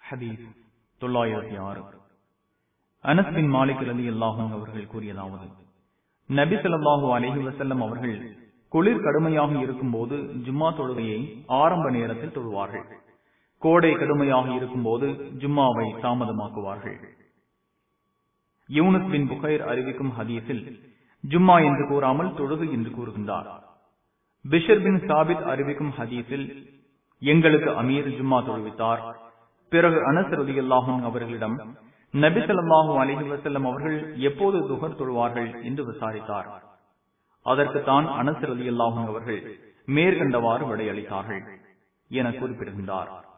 ஹதீஸ் தொள்ளாயிரத்தி ஆறு அனஸ்பின் மாலிக் ரலி அல்லாஹும் அவர்கள் கூறியதாவது நபி ஸல்லல்லாஹு அலைஹி வஸல்லம் அவர்கள் குளிர் கடுமையாக இருக்கும் போது ஜும்மா தொழுகையை ஆரம்ப நேரத்தில் தொழுவார்கள் கோடை கடுமையாக இருக்கும் போது ஜும்மாவை தாமதமாக்குவார்கள் யூனுஸ் பின் புகைர் அறிவிக்கும் ஹதீஸில் ஜும்மா என்று கூறாமல் தொழுகு என்று கூறுகின்றார் பிஷர் பின் சாபித் அறிவிக்கும் ஹதீஸில் எங்களுக்கு அமீர் ஜும்மா தொழுவித்தார் பிறகு அனஸ் ரலியல்லாஹும் அவர்களிடம் நபி ஸல்லல்லாஹு அலைஹி வஸல்லம் அவர்கள் எப்போது துஹர் தொழுவார்கள் என்று விசாரித்தார் அதற்கு தான் அனஸ் ரலியல்லாஹும் அவர்கள் மேற்கண்டவாறு விடையளித்தார்கள் என குறிப்பிடுகின்றார்